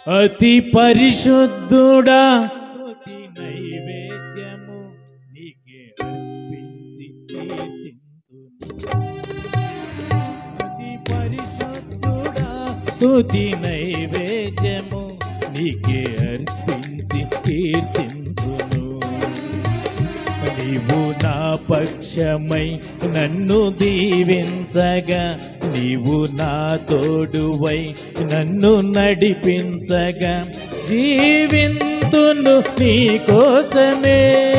అతి పరిశుద్ధుడా స్తుతి నైవేద్యము నీకే అర్పించి కీర్తింతును. అతి పరిశుద్ధుడా స్తుతి నైవేద్యము నీకే అర్పించి కీర్తింతును నీవు నా పక్షమై నన్ను దీవించగా నీవు నా తోడువై నన్ను నడిపించగా జీవింతును నీ కోసమే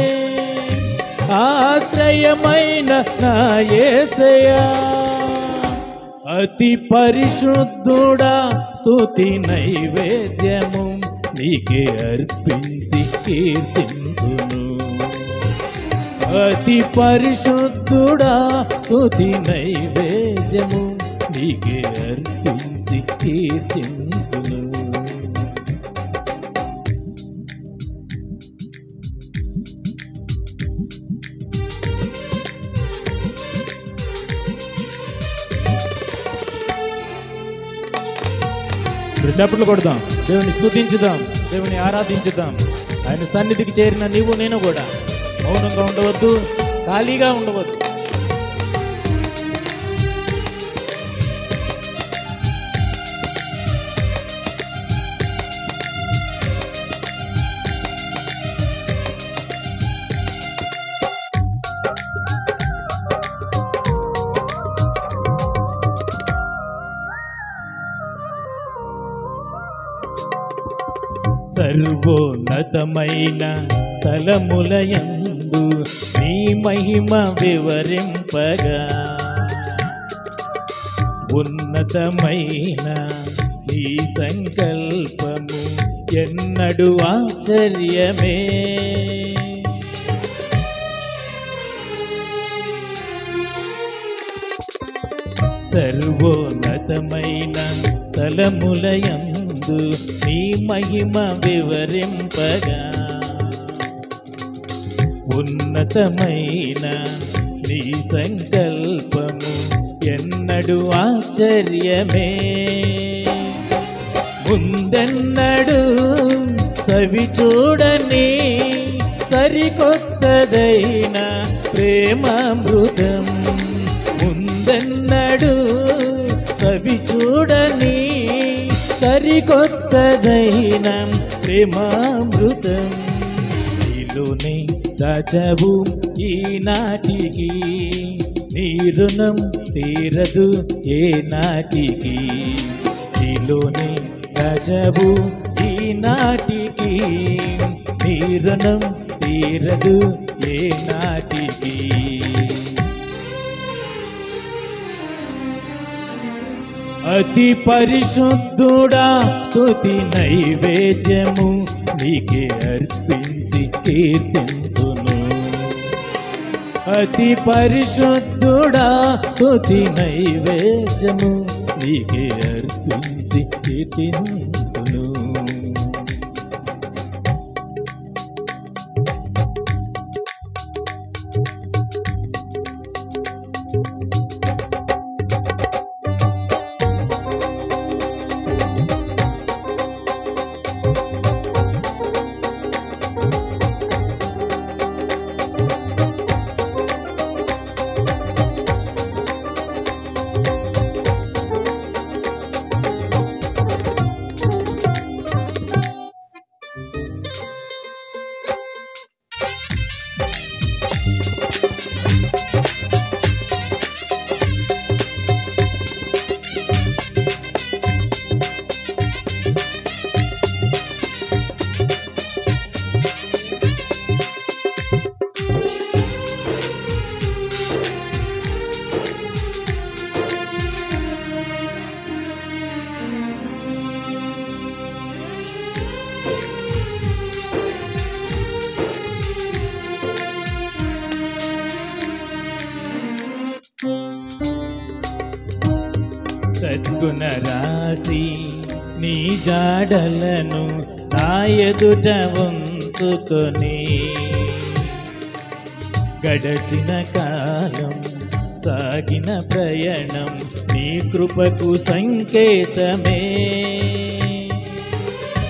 ఆశ్రయమైన నా యేసయ్యా అతి పరిశుద్ధుడా స్తుతి నైవేద్యము నీకే అర్పించి కీర్తింతును అతి పరిశుద్ధుడా స్తుతి నైవేద్యము నీకే అర్పించి కీర్తింతును ఇప్పుడు చప్పట్లు కొడదాం దేవుని స్తుతించుదాం దేవుని ఆరాధించుదాం ఆయన సన్నిధికి చేరిన నీవు నేను కూడా మౌనంగా ఉండవద్దు ఖాళీగా ఉండవద్దు సర్వోన్నతమైన స్థలములయందు నీ మహిమ వివరింపగా ఉన్నతమైన నీ సంకల్పము ఎన్నడు ఆశ్చర్యమే సర్వోన్నతమైన స్థలములయందు నీ మహిమ వివరింపగా ఉన్నతమైన నీ సంకల్పము ఎన్నడు ఆశ్చర్యమే ముందెన్నడు సవి చూడని సరికొత్తదైన ప్రేమామృతం ముందెన్నడు సవి చూడని సరికొత్తదైన ప్రేమామృతం నీలోనే దాచవు ఈనాటికి నీ రుణం తీరదు ఏ నాటికి నీలోనే దాచవు ఈనాటికి నీ రుణం తీరదు ఏ నాటికి అతి పరిశుద్ధుడా స్తుతి నైవేద్యము నీకే అర్పించి కీర్తింతును అతి పరిశుద్ధుడా స్తుతి నైవేద్యము నీకే అర్పించి కీర్తింతును సద్గుణ రాసి నీ జాడలను నా ఎదుట ఉంచుకొని గడచిన కాలం సాగిన ప్రయాణం నీ కృపకు సంకేతమే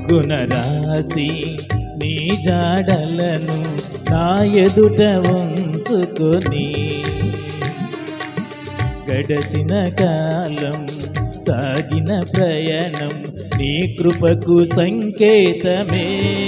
బొగ్గున రాసి నీ జాడలను నా ఎదుట ఉంచుకొని గడచిన కాలం సాగిన ప్రయాణం నీ కృపకు సంకేతమే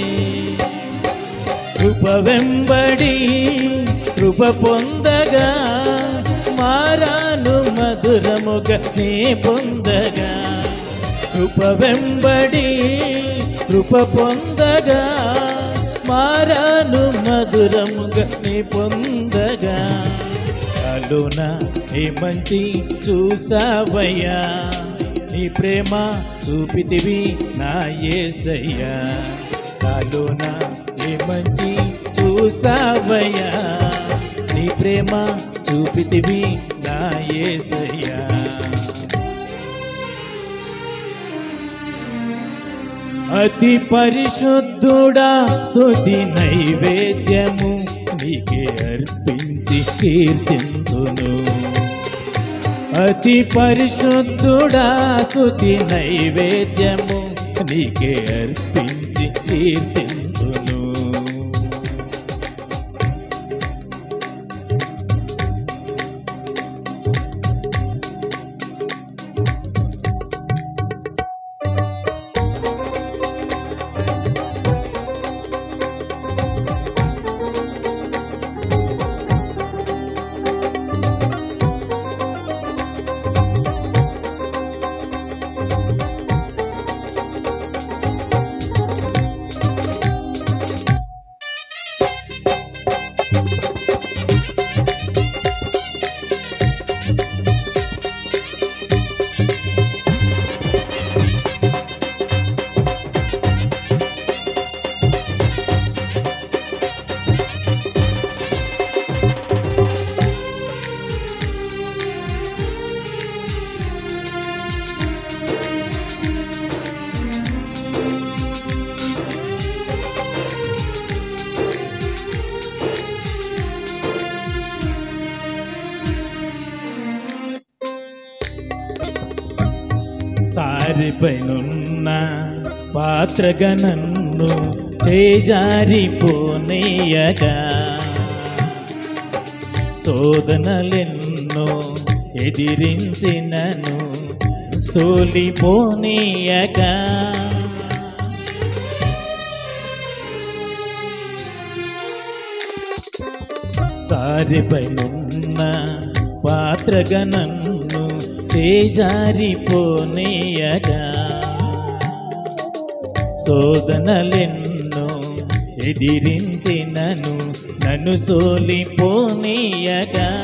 కృప వెంబడి కృప పొందగా మారాను మధురముగా నే పొందగా కృప వెంబడి కృప పొందగా మారాను మధురముగా నీ పొందగా అలున ఏ మంచి చూసావయ్యా నీ ప్రేమ చూపితివి నా ఏసయ్యా కాలోన ఏ మంచి చూసావయ్యా నీ ప్రేమ చూపితివి నా ఏసయ్యా అతి పరిశుద్ధుడా స్తుతి నైవేద్యము నీకే అర్పించి కీర్తింతును అతి పరిశుద్ధుడా స్తుతి నైవేద్యము నీకే అర్పించి కీర్తింతును సారిపైనున్న పాత్రగా నన్ను చేజారిపోనీయగా శోధనలెన్నో ఎదిరించినను సోలిపోనీయగా సారిపైనున్న పాత్రగా నన్ను చేజారిపోనీయగా శోధనలెన్నో ఎదిరించినను నన్ను సోలిపోనీయగా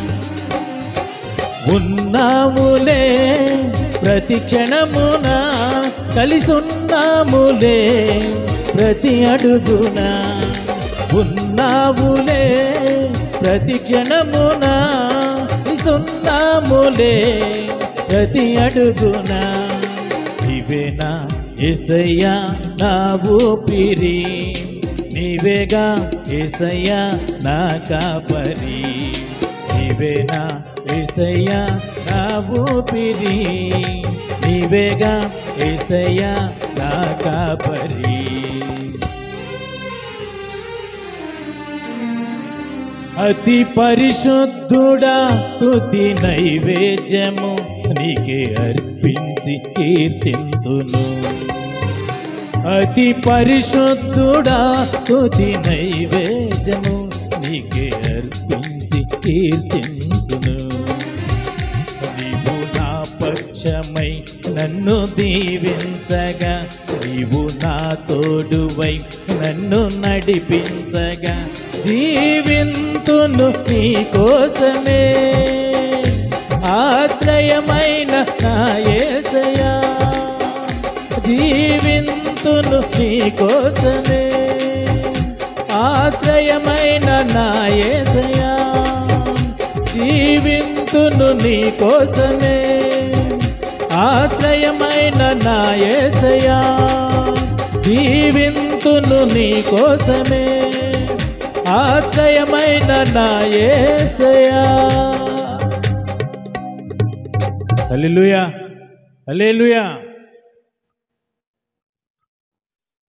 ఉన్నాములే ప్రతి క్షణమున కలిసున్నాములే ప్రతి అడుగున ఉన్నావులే ప్రతి క్షణమున కలిసున్నాములే ప్రతి అడుగున ఇవేనా ఎసయ్యా నా ఊపిరి నీవేగా ఎసయ్యా నా కాపరి నీవేనా ఏసయ్యా నా ఊపిరి నీవేగా ఏసయ్యా నా కాపరి అతి పరిశుద్ధుడా స్తుతి నైవేద్యము నీకే అర్పించి కీర్తింతును అతి పరిశుద్ధుడా స్తుతి నైవేద్యము నీకే అర్పించి కీర్తింతును నీవు నా పక్షమై నన్ను దీవించగా నీవు నా తోడువై నన్ను నడిపించగా జీవింతును నీ కోసమే ఆశ్రయమైన నా యేసయా జీవింతును నీ కోసమే ఆశ్రయమైన నా యేసయా జీవింతును నీ కోసమే ఆశ్రయమైన నా యేసయా జీవింతును నీ కోసమే ఆశ్రయమైన నా యేసయా హల్లెలూయా హల్లెలూయా